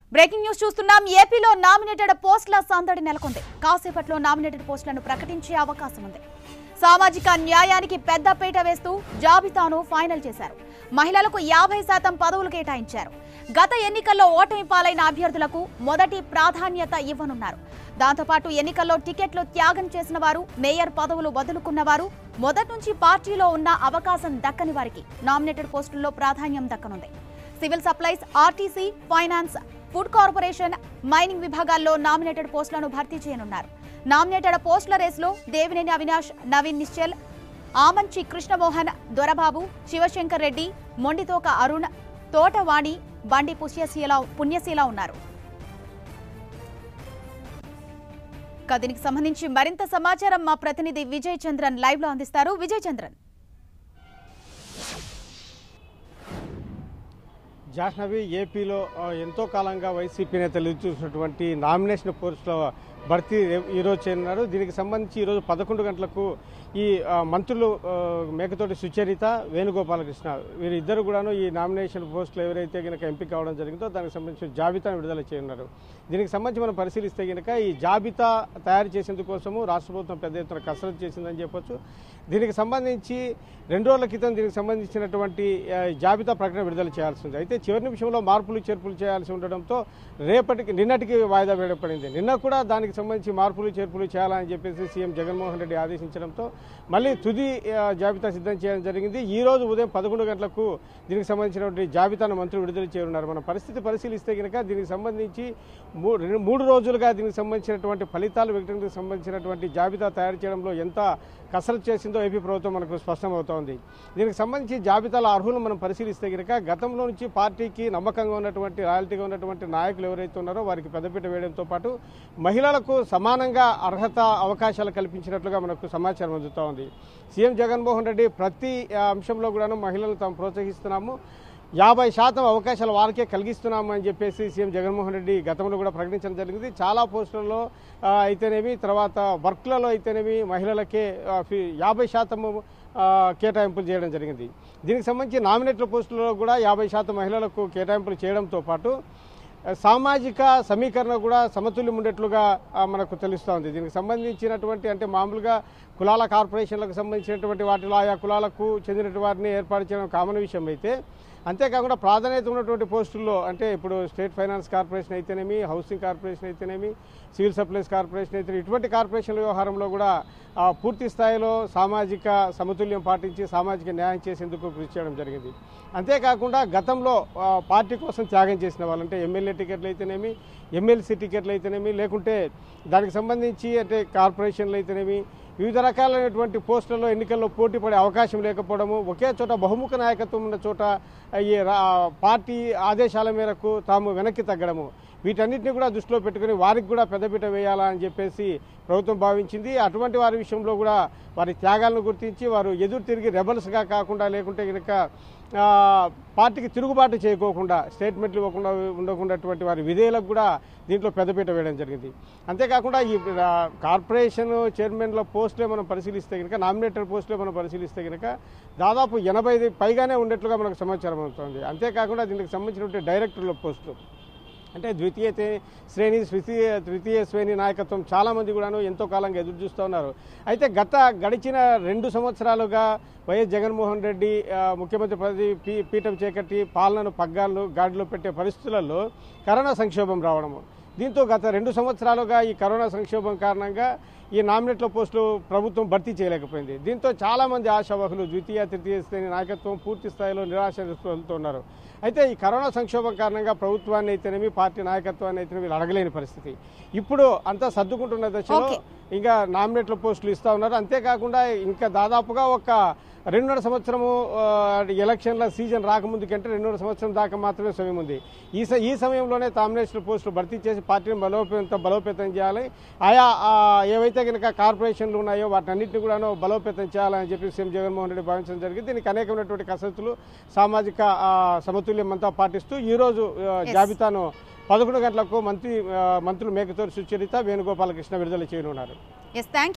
Breaking news చూస్తున్నాం ఏపీలో nominated పోస్టుల సందడి నెలకొంది కాసేపట్లో నామినేటెడ్ పోస్టులను ప్రకటించే అవకాశం ఉంది సామాజిక న్యాయానికి పెద్దపీట వేస్తూ జాబితాను ఫైనల్ చేశారు మహిళలకు యాభై శాతం పదవులు కేటాయించారు గత ఎన్నికల్లో ఓటమి పాలైన అభ్యర్థులకు మొదటి ప్రాధాన్యత ఇవ్వనున్నారు దాంతోపాటు ఎన్నికల్లో టికెట్లు త్యాగం చేసిన వారు మేయర్ పదవులు వదులుకున్న వారు మొదటి నుంచి పార్టీలో ఉన్న అవకాశం దక్కని వారికి నామినేటెడ్ పోస్టుల్లో ప్రాధాన్యం దక్కనుంది civil supplies RTC finance food corporation mining విభాగాల్లో నామినేటెడ్ పోస్టులను భర్తీ చేయనున్నారు నామినేటెడ్ పోస్టుల రేసులో దేవినేని అవినాష్ నవీన్ నిశ్చల్ ఆమంచి కృష్ణమోహన్ దొరబాబు శివశంకర్ రెడ్డి మొండితోక అరుణ్ తోటవాణి బండి పుష్యశీల పుణ్యశీల ఉన్నారు ఇక దీనికి సంబంధించి మరింత సమాచారం మా ప్రతినిధి విజయ్ చంద్రన్ లైవ్ లో అందిస్తారు విజయ్ చంద్రన్ జాహ్నవి ఏపీలో ఆ, ఎంతో కాలంగా వైసీపీ నేతలు ఎదురు చూసినటువంటి నామినేషన్ పోస్టుల భర్తీ రే- ఈరోజు చేయనున్నారు దీనికి సంబంధించి ఈరోజు పదకొండు గంటలకు ఈ ఆ, మంత్రులు ఆ, మేకతోటి సుచరిత వేణుగోపాలకృష్ణ వీరిద్దరు కూడాను ఈ నామినేషన్ పోస్టులు ఎవరైతే కనుక ఎంపిక కావడం జరిగిందో దానికి సంబంధించిన జాబితాను విడుదల చేయనున్నారు దీనికి సంబంధించి మనం పరిశీలిస్తే కనుక ఈ జాబితా తయారు చేసేందుకోసము రాష్ట్ర ప్రభుత్వం పెద్ద ఎత్తున కసరత్తు చేసిందని చెప్పొచ్చు దీనికి సంబంధించి రెండు రోజుల క్రితం దీనికి సంబంధించినటువంటి ఆ, జాబితా ప్రకటన విడుదల చేయాల్సి ఉంది అయితే చివరి నిమిషంలో మార్పులు చేర్పులు చేయాల్సి ఉండడంతో రేపటికి నిన్నటికి వాయిదా వేయబడింది నిన్న కూడా దానికి సంబంధించి మార్పులు చేర్పులు చేయాలని చెప్పేసి సీఎం జగన్మోహన్ రెడ్డి ఆదేశించడంతో మళ్ళీ తుది ఆ, జాబితా సిద్ధం చేయడం జరిగింది ఈ రోజు ఉదయం పదకొండు గంటలకు దీనికి సంబంధించినటువంటి జాబితాను మంత్రులు విడుదల చేయనున్నారు మన పరిస్థితి పరిశీలిస్తే కనుక దీనికి సంబంధించి మూ- రెండు- మూడు రోజులుగా దీనికి సంబంధించినటువంటి ఫలితాలు ప్రకటనకు సంబంధించినటువంటి జాబితా తయారు చేయడంలో ఎంత కసరత్తు చేసిందో ఏపీ ప్రభుత్వం మనకు స్పష్టమవుతోంది దీనికి సంబంధించి జాబితాల అర్హులను మనం పరిశీలిస్తే కనుక గతంలో నుంచి పార్టీకి నమ్మకంగా ఉన్నటువంటి రాయల్టీగా ఉన్నటువంటి నాయకులు ఎవరైతే ఉన్నారో వారికి పెద్దపీట వేయడంతో పాటు మహిళలకు సమానంగా అర్హత అవకాశాలు కల్పించినట్లుగా మనకు సమాచారం అందుతూ ఉంది సీఎం జగన్మోహన్ రెడ్డి ప్రతి ఆ, అంశంలో కూడాను మహిళలను తాము ప్రోత్సహిస్తున్నాము యాభై శాతం అవకాశాలు వారికే కలిగిస్తున్నాము అని చెప్పేసి సీఎం జగన్మోహన్ రెడ్డి గతంలో కూడా ప్రకటించడం జరిగింది చాలా పోస్టులలో ఆ, అయితేనేమి తర్వాత వర్క్లలో అయితేనేమి మహిళలకే ఆ, ఫి- యాభై శాతము ఆ, కేటాయింపులు చేయడం జరిగింది దీనికి సంబంధించి నామినేట్ల పోస్టులలో కూడా యాభై శాతం మహిళలకు కేటాయింపులు చేయడంతో పాటు ఆ, సామాజిక సమీకరణ కూడా సమతుల్యం ఉండేట్లుగా ఆ, మనకు తెలుస్తోంది దీనికి సంబంధించినటువంటి అంటే మామూలుగా కులాల కార్పొరేషన్లకు సంబంధించినటువంటి వాటిలో ఆయా కులాలకు చెందిన వారిని ఏర్పాటు చేయడం కామన్ విషయం అయితే అంతేకాకుండా ప్రాధాన్యత ఉన్నటువంటి పోస్టుల్లో అంటే ఇప్పుడు స్టేట్ ఫైనాన్స్ కార్పొరేషన్ అయితేనేమి హౌసింగ్ కార్పొరేషన్ అయితేనేమి సివిల్ సప్లైస్ కార్పొరేషన్ అయితే ఇటువంటి కార్పొరేషన్ల వ్యవహారంలో కూడా ఆ, పూర్తి స్థాయిలో సామాజిక సమతుల్యం పాటించి సామాజిక న్యాయం చేసేందుకు కృషి చేయడం జరిగింది అంతేకాకుండా గతంలో ఆ, పార్టీ కోసం త్యాగం చేసిన వాళ్ళంటే ఎమ్మెల్యే టికెట్లు అయితేనేమి ఎమ్మెల్సీ టికెట్లు అయితేనేమి లేకుంటే దానికి సంబంధించి అంటే కార్పొరేషన్లు అయితేనేమి వివిధ రకాలైనటువంటి పోస్టులలో ఎన్నికల్లో పోటీ పడే అవకాశం లేకపోవడము ఒకే చోట బహుముఖ నాయకత్వం ఉన్న చోట ఈ రా- పార్టీ ఆదేశాల మేరకు తాము వెనక్కి తగ్గడము వీటన్నిటిని కూడా దృష్టిలో పెట్టుకుని వారికి కూడా పెద్దపీట వేయాలా అని చెప్పేసి ప్రభుత్వం భావించింది అటువంటి వారి విషయంలో కూడా వారి త్యాగాలను గుర్తించి వారు ఎదురు తిరిగి రెబల్స్గా కాకుండా లేకుంటే కనుక ఆ, పార్టీకి తిరుగుబాటు చేయకోకుండా స్టేట్మెంట్లు ఇవ్వకుండా ఉండకుండాటువంటి వారి విధేయులకు కూడా దీంట్లో పెద్దపీట వేయడం జరిగింది అంతేకాకుండా ఈ ఆ, కార్పొరేషన్ చైర్మన్ల పోస్టులే మనం పరిశీలిస్తే కనుక నామినేటెడ్ పోస్టులే మనం పరిశీలిస్తే కనుక దాదాపు ఎనభై పైగానే ఉన్నట్లుగా మనకు సమాచారం అవుతుంది అంతేకాకుండా దీనికి సంబంధించినటువంటి డైరెక్టర్ల పోస్టులు అంటే ద్వితీయ తే- శ్రేణి తృతీయ తృతీయ శ్రేణి నాయకత్వం చాలా మంది కూడాను ఎంతో కాలంగా ఎదురు చూస్తూ ఉన్నారు అయితే గత గడిచిన రెండు సంవత్సరాలుగా వైఎస్ జగన్మోహన్ రెడ్డి ఆ, ముఖ్యమంత్రి పదవి పీ- పీఠం చేకట్టి పాలనను పగ్గాలు గాడిలో పెట్టే పరిస్థితులలో కరోనా సంక్షోభం రావడము దీంతో గత రెండు సంవత్సరాలుగా ఈ కరోనా సంక్షోభం కారణంగా ఈ నామినేట్ల పోస్టులు ప్రభుత్వం భర్తీ చేయలేకపోయింది దీంతో చాలా మంది ఆశావహులు ద్వితీయ తృతీయ శ్రేణి నాయకత్వం పూర్తి స్థాయిలో నిరాశ వెళ్తున్నారు అయితే ఈ కరోనా సంక్షోభం కారణంగా ప్రభుత్వాన్ని అయితేనేమి పార్టీ నాయకత్వాన్ని అయితేనేమి వీళ్ళు అడగలేని పరిస్థితి ఇప్పుడు అంతా సర్దుకుంటున్న దశలో Okay. ఇంకా నామినేట్ల పోస్టులు ఇస్తా ఉన్నారు అంతేకాకుండా ఇంకా దాదాపుగా ఒక రెండున్నర సంవత్సరము ఆ, ఎలక్షన్ల సీజన్ రాకముందు కంటే రెండున్నర సంవత్సరం దాకా మాత్రమే సమయం ఉంది ఈ స- ఈ సమయంలోనే నామినేషన్ పోస్టులు భర్తీ చేసి పార్టీని బలోపేతం బలోపేతం చేయాలి ఆయా ఆ, ఏవైతే కనుక కార్పొరేషన్లు ఉన్నాయో వాటన్నిటిని కూడాను బలోపేతం చేయాలని చెప్పి సీఎం జగన్మోహన్ రెడ్డి భావించడం జరిగింది దీనికి అనేకమైనటువంటి కసరత్తులు సామాజిక ఆ, సమతుల్యం అంతా పాటిస్తూ ఈ రోజు ఆ, Yes. జాబితాను పదకొండు గంటలకు మంత్రి ఆ, మంత్రులు మేకతోటి సుచరిత వేణుగోపాలకృష్ణ విడుదల చేయనున్నారు ఎస్ థ్యాంక్